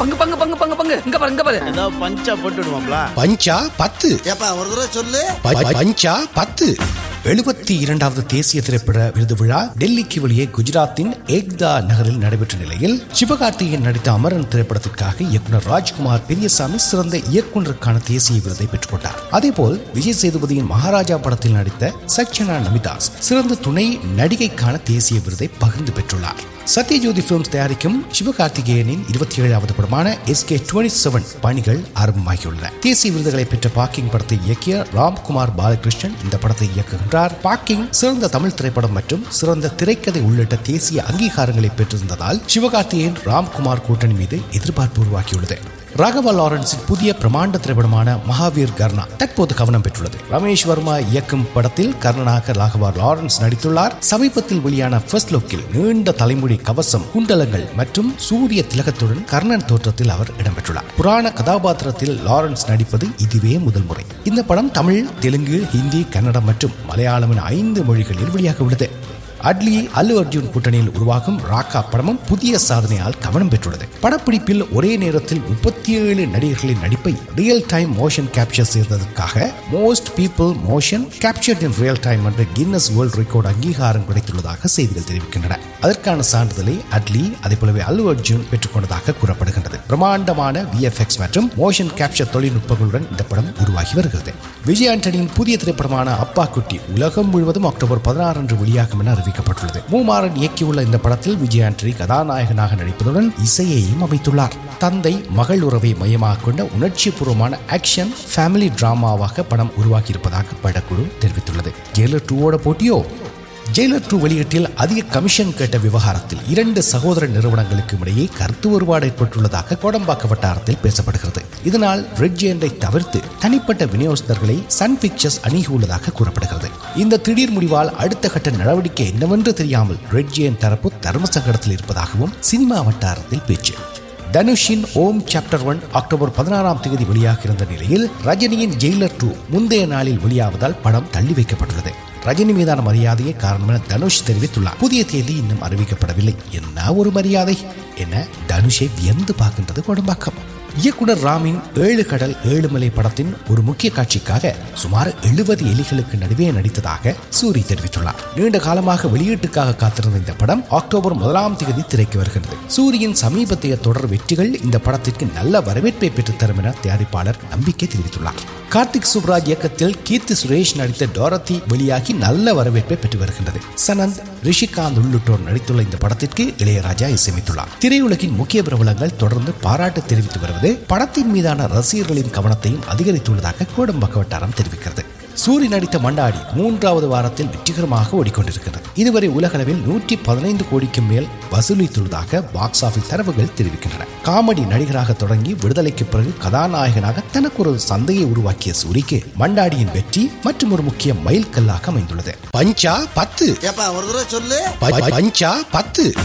பங்கு பங்கு பங்கு பங்கு பங்கு இங்க பாரு இங்க பாரு ஏதாவது பஞ்சா போட்டு விடுவாப்ல பஞ்சா பத்து ஏப்பா ஒரு தடவை சொல்லு ப- பஞ்சா பத்து எழுபத்தி இரண்டாவது தேசிய திரைப்பட விருது விழா டெல்லிக்கு வெளியே குஜராத்தின் ஏக்தா நகரில் நடைபெற்ற நிலையில் சிவகார்த்திகேயன் நடித்த அமரன் திரைப்படத்திற்காக இயக்குனர் ராஜ்குமார் பெரியசாமி சிறந்த இயக்குனருக்கான தேசிய விருதை பெற்றுக்கொண்டார் அதேபோல் விஜய் சேதுபதியின் மகாராஜா படத்தில் நடித்த சச்சனா நமிதாஸ் சிறந்த துணை நடிகைக்கான தேசிய விருதை பகிர்ந்து பெற்றுள்ளார் சத்யஜோதி பிலிம்ஸ் தயாரிக்கும் சிவகார்த்திகேயனின் இருபத்தி ஏழாவது படமான எஸ் கே செவன் பணிகள் ஆரம்பமாகியுள்ளன தேசிய விருதுகளை பெற்ற பாக்கிங் படத்தை இயக்கிய ராம்குமார் பாலகிருஷ்ணன் இந்த படத்தை இயக்குகின்றார் பாக்கிங் சிறந்த தமிழ் திரைப்படம் மற்றும் சிறந்த திரைக்கதை உள்ளிட்ட தேசிய அங்கீகாரங்களை பெற்றிருந்ததால் சிவகார்த்திகேயன் ராம்குமார் கூட்டணி மீது எதிர்பார்ப்பு உருவாக்கியுள்ளது ராகவா லாரன்ஸின் புதிய பிரமாண்ட திரைப்படமான மகாவீர் கர்ணா தற்போது கவனம் பெற்றுள்ளது ரமேஷ் வர்மா இயக்கும் படத்தில் கர்ணனாக ராகவா லாரன்ஸ் நடித்துள்ளார் சமீபத்தில் வெளியான ஃபர்ஸ்ட் லுக்கில் நீண்ட தலைமுடி கவசம் குண்டலங்கள் மற்றும் சூரிய திலகத்துடன் கர்ணன் தோற்றத்தில் அவர் இடம்பெற்றுள்ளார் புராண கதாபாத்திரத்தில் லாரன்ஸ் நடிப்பது இதுவே முதல் முறை இந்த படம் தமிழ் தெலுங்கு ஹிந்தி கன்னடம் மற்றும் மலையாளம் என ஐந்து மொழிகளில் வெளியாக உள்ளது அட்லி அல்லு அர்ஜுன் கூட்டணியில் உருவாகும் ராக்கா படமும் புதிய சாதனையால் கவனம் பெற்றுள்ளது படப்பிடிப்பில் ஒரே நேரத்தில் முப்பத்தி ஏழு நடிகர்களின் நடிப்பை ரியல் டைம் மோஷன் கேப்சர் செய்ததற்காக most people motion captured in real time என்ற கின்னஸ் வேர்ல்ட் ரெக்கார்ட் அங்கீகாரம் கிடைத்துள்ளதாக செய்திகள் தெரிவிக்கின்றன அதற்கான சான்றிதழை அட்லி அதே போலவே அல்லு அர்ஜுன் பெற்றுக்கொண்டதாக கூறப்படுகின்றது பிரம்மாண்டமான விஎஃப்எக்ஸ் மற்றும் மோஷன் கேப்சர் தொழில்நுட்பங்களுடன் இந்த படம் உருவாகி வருகிறது விஜய் ஆண்டனியின் புதிய திரைப்படமான அப்பா குட்டி உலகம் முழுவதும் அக்டோபர் பதினாறு அன்று வெளியாகும் என அறிவிக்கப்பட்டுள்ளது மூமாறன் இயக்கியுள்ள இந்த படத்தில் விஜய் ஆண்டனி கதாநாயகனாக நடிப்பதுடன் இசையையும் அமைத்துள்ளார் தந்தை மகள் உறவை மையமாக கொண்ட உணர்ச்சிபூர்வமான ஆக்ஷன் ஃபேமிலி டிராமாவாக படம் உருவாக்கியிருப்பதாக படக்குழு தெரிவித்துள்ளது ஜெயிலர் டூவோட போட்டியோ ஜெயிலர் டூ வெளியீட்டில் அதிக கமிஷன் கேட்ட விவகாரத்தில் இரண்டு சகோதர நிறுவனங்களுக்கு இடையே கருத்து வேறுபாடு ஏற்பட்டுள்ளதாக கோடம்பாக்க வட்டாரத்தில் பேசப்படுகிறது இதனால் ரெட் ஜெயண்டை தவிர்த்து தனிப்பட்ட விநியோகஸ்தர்களை சன் பிக்சர்ஸ் அணுகியுள்ளதாக கூறப்படுகிறது இந்த திடீர் முடிவால் அடுத்த கட்ட நடவடிக்கை என்னவென்று தெரியாமல் ரெட் ஜெயன் தரப்பு தர்ம சங்கடத்தில் இருப்பதாகவும் சினிமா வட்டாரத்தில் பேச்சு தனுஷின் ஓம் சாப்டர் ஒன் அக்டோபர் பதினாறாம் தேதி வெளியாக இருந்த நிலையில் ரஜினியின் ஜெயிலர் டூ முந்தைய நாளில் வெளியாவதால் படம் தள்ளி வைக்கப்பட்டுள்ளது ரஜினி மீதான மரியாதையே காரணம் என தனுஷ் தெரிவித்துள்ளார் புதிய தேதி இன்னும் அறிவிக்கப்படவில்லை என்ன ஒரு மரியாதை என தனுஷை வியந்து பார்க்கின்றது கொடும்பாக்கம் இயக்குனர் ராமின் ஏழு கடல் ஏழு மலை படத்தின் ஒரு முக்கிய காட்சிக்காக சுமார் எழுபது எலிகளுக்கு நடுவே நடித்ததாக சூரி தெரிவித்துள்ளார் நீண்ட காலமாக வெளியீட்டுக்காக காத்திருந்த இந்த படம் அக்டோபர் முதலாம் தேதி திரைக்கு வருகிறது சூரியின் சமீபத்திய தொடர் வெற்றிகள் இந்த படத்திற்கு நல்ல வரவேற்பை பெற்றுத்தரும் என தயாரிப்பாளர் நம்பிக்கை தெரிவித்துள்ளார் கார்த்திக் சுப்ராஜ் இயக்கத்தில் கீர்த்தி சுரேஷ் நடித்த டோரத்தி வெளியாகி நல்ல வரவேற்பை பெற்று வருகின்றது சனந்த் ரிஷிகாந்த் உள்ளிட்டோர் நடித்துள்ள இந்த படத்திற்கு இளையராஜா இசையமைத்துள்ளார் திரையுலகின் முக்கிய பிரபலங்கள் தொடர்ந்து பாராட்டு தெரிவித்து வருவது படத்தின் மீதான ரசிகர்களின் கவனத்தையும் அதிகரித்துள்ளதாக கோடம்பாக்க வட்டாரம் தெரிவிக்கிறது சூரி நடித்த மண்டாடி மூன்றாவது வாரத்தில் வெற்றிகரமாக ஓடிக்கொண்டிருக்கிறது இதுவரை உலகளவில் நூற்றி பதினைந்து கோடிக்கு மேல் வசூலித்துள்ளதாக பாக்ஸ் ஆபீஸ் தரவுகள் தெரிவிக்கின்றன காமெடி நடிகராக தொடங்கி விடுதலைக்கு பிறகு கதாநாயகனாக தனக்கு ஒரு சந்தையை உருவாக்கிய சூரிக்கு மண்டாடியின் வெற்றி மற்றும் ஒரு முக்கிய மைல்கல்லாக அமைந்துள்ளது பஞ்சா பத்து ஏப்பா ஒரு தடவை சொல்லு ப- பஞ்சா பத்து